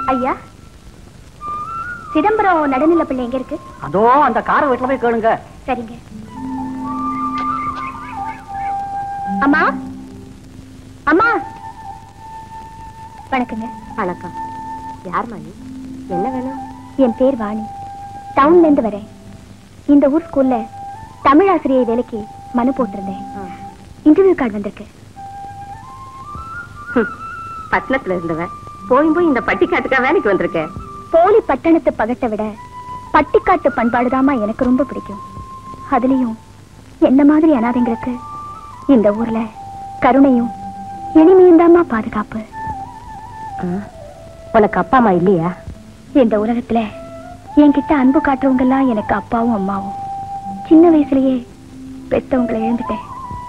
ஐயா சிதம்பரம் நடுநில பிள்ளை எங்க இருக்கு அதோ அந்த கார வீட்டுல போய் கேளுங்க சரிங்க அம்மா அம்மா வணக்கங்க வணக்கம் யார் மணி என்ன வேணும் என் பேர் வாணி டவுன்ல இருந்து வரேன் இந்த ஊர் ஸ்கூல்ல தமிழ் ஆசிரியை வேலைக்கு மனு போட்டிருந்தேன் இன்டர்வியூ கார்டு வந்திருக்கு பட்டணத்துல இருந்தவன் போய் போய் இந்த பட்டிக்காட்டுக்கா வேலைக்கு வந்திருக்கேன் போலி பட்டணத்து பகட்டை விட பட்டிக்காட்டு பண்பாடுதாம்மா எனக்கு ரொம்ப பிடிக்கும் அதுலயும் என்ன மாதிரி அனாதைங்களுக்கு இந்த ஊர்ல கருணையும் இனிமையும் தாம்மா பாதுகாப்பு உனக்கு அப்பா அம்மா இல்லையா இந்த உலகத்துல என்கிட்ட அன்பு காட்டுறவங்க எல்லாம் எனக்கு அப்பாவும் அம்மாவும் சின்ன வயசுலயே பெத்தவங்களை இழந்துட்டேன்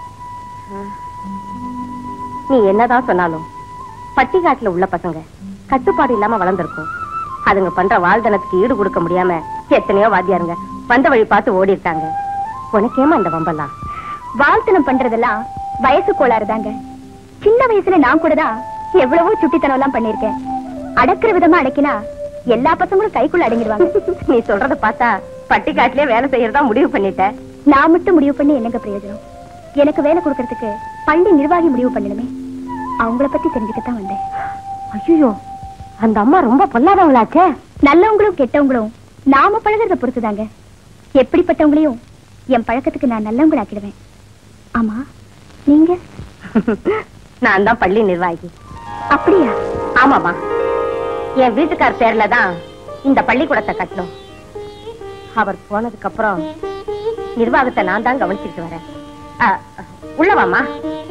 நீ என்னதான் சொன்னாலும் பட்டிக்காட்டுல உள்ள பசங்க கட்டுப்பாடு இல்லாம வளர்ந்துருக்கும் அதுங்க பண்ற வாழ்தனத்துக்கு ஈடு கொடுக்க முடியாம எத்தனையோ வாத்தியாருங்க வந்த வழி பார்த்து ஓடி இருக்காங்க உனக்கேமா இந்த வம்பெல்லாம் வாழ்த்தனம் பண்றதெல்லாம் வயசு கோளாறு தாங்க சின்ன வயசுல நான் கூட தான் எவ்வளவோ சுட்டித்தனம் எல்லாம் பண்ணிருக்கேன் அடக்குற விதமா அடக்கினா எல்லா பசங்களும் கைக்குள்ள அடங்கிடுவாங்க நீ சொல்றத பார்த்தா பட்டிக்காட்டுலயே வேலை செய்யறதா முடிவு பண்ணிட்ட நான் மட்டும் முடிவு பண்ணி என்னங்க பிரயோஜனம் எனக்கு வேலை கொடுக்கறதுக்கு பள்ளி நிர்வாகி முடிவு பண்ணணுமே அவங்கள பத்தி தெரிஞ்சுக்கத்தான் வந்தேன் ஐயோ அந்த அம்மா ரொம்ப பொல்லாதவங்களாச்சே நல்லவங்களும் கெட்டவங்களும் நாம பழகிறத பொறுத்துதாங்க எப்படிப்பட்டவங்களையும் என் பழக்கத்துக்கு நான் நல்லவங்களாக்கிடுவேன் ஆமா நீங்க நான் தான் பள்ளி நிர்வாகி அப்படியா ஆமாமா என் வீட்டுக்கார் பேர்ல தான் இந்த பள்ளிக்கூடத்தை கட்டணும் அவர் போனதுக்கு அப்புறம் நிர்வாகத்தை நான் தான் கவனிச்சுட்டு வரேன் அ, உள்ளவாமா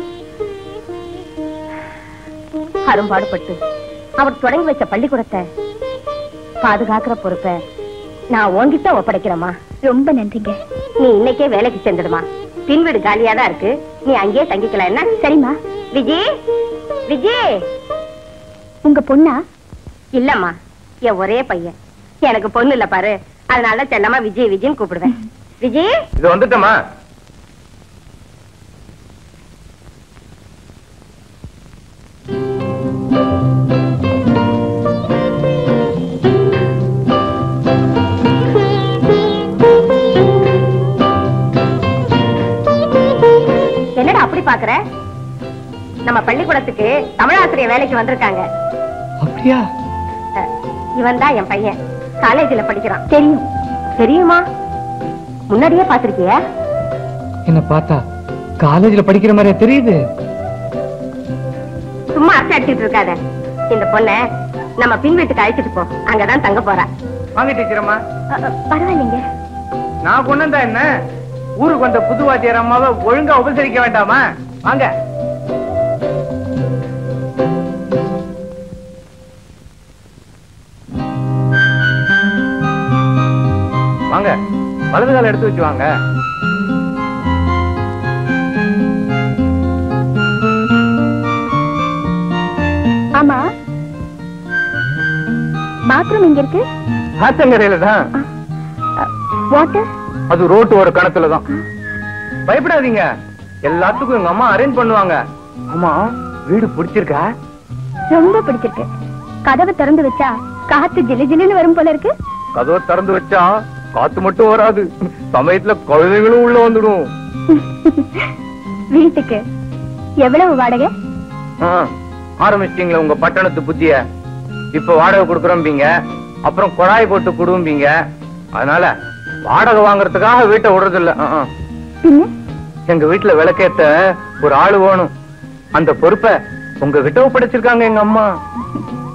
அரும்பாடுபட்டு அவர் தொடங்கி வச்ச பள்ளிக்கூடத்தை பாதுகாக்கிற பொறுப்பை நான் உன்கிட்ட ஒப்படைக்கிறேம்மா ரொம்ப நன்றிங்க நீ இன்னைக்கே வேலைக்கு சேர்ந்துடுமா பின் வீடு காலியா தான் இருக்கு நீ அங்கேயே தங்கிக்கலாம் என்ன சரிம்மா விஜி விஜி உங்க பொண்ணா இல்லம்மா என் ஒரே பையன் எனக்கு பொண்ணு இல்ல பாரு அதனால செல்லமா விஜய் விஜய்னு கூப்பிடுவேன் விஜய் இது வந்துட்டமா என்னடா அப்படி பாக்குற நம்ம பள்ளிக்கூடத்துக்கு தமிழாசிரியர் வேலைக்கு வந்திருக்காங்க அப்படியா இவன் தான் என் பையன் காலேஜ்ல படிக்கிறான் தெரியும் தெரியுமா முன்னாடியே பாத்திருக்கிய என்ன பார்த்தா காலேஜ்ல படிக்கிற மாதிரியா தெரியுது சும்மா அரசு அடிச்சிட்டு இருக்காத இந்த பொண்ண நம்ம பின் வீட்டுக்கு அழைச்சிட்டு போ அங்கதான் தங்க போறா வாங்க டீச்சரம்மா அ, அ, பரவாயில்லைங்க நான் கொண்டு வந்தா என்ன ஊருக்கு வந்த புது வாத்தியார் அம்மாவை ஒழுங்கா உபசரிக்க வேண்டாமா வாங்க வாங்க வலது கால எடுத்து வச்சு வாங்க ஆமா பாத்ரூம் இங்க இருக்கு ஆத்தங்கரையில தான் வாட்டர் அது ரோட்டு ஒரு கணத்துல தான் பயப்படாதீங்க எல்லாத்துக்கும் எங்க அம்மா அரேஞ்ச் பண்ணுவாங்க ஆமா வீடு பிடிச்சிருக்கா ரொம்ப பிடிச்சிருக்கு கதவை திறந்து வச்சா காத்து ஜிலு ஜிலுன்னு வரும் போல இருக்கு கதவை திறந்து வச்சா காத்து மட்டும் வராது சமயத்துல குழந்தைகளும் உள்ள வந்துடும் வீட்டுக்கு எவ்வளவு வாடகை ஆ, ஆரம்பிச்சிட்டீங்களா உங்க பட்டணத்து புத்திய இப்ப வாடகை கொடுக்குறோம்பீங்க அப்புறம் குழாய் போட்டு குடும்பீங்க அதனால வாடகை வாங்குறதுக்காக வீட்டை விடுறது இல்ல பின்ன எங்க வீட்டுல விளக்கேத்த ஒரு ஆளு வேணும் அந்த பொறுப்பை உங்ககிட்ட ஒப்படைச்சிருக்காங்க எங்க அம்மா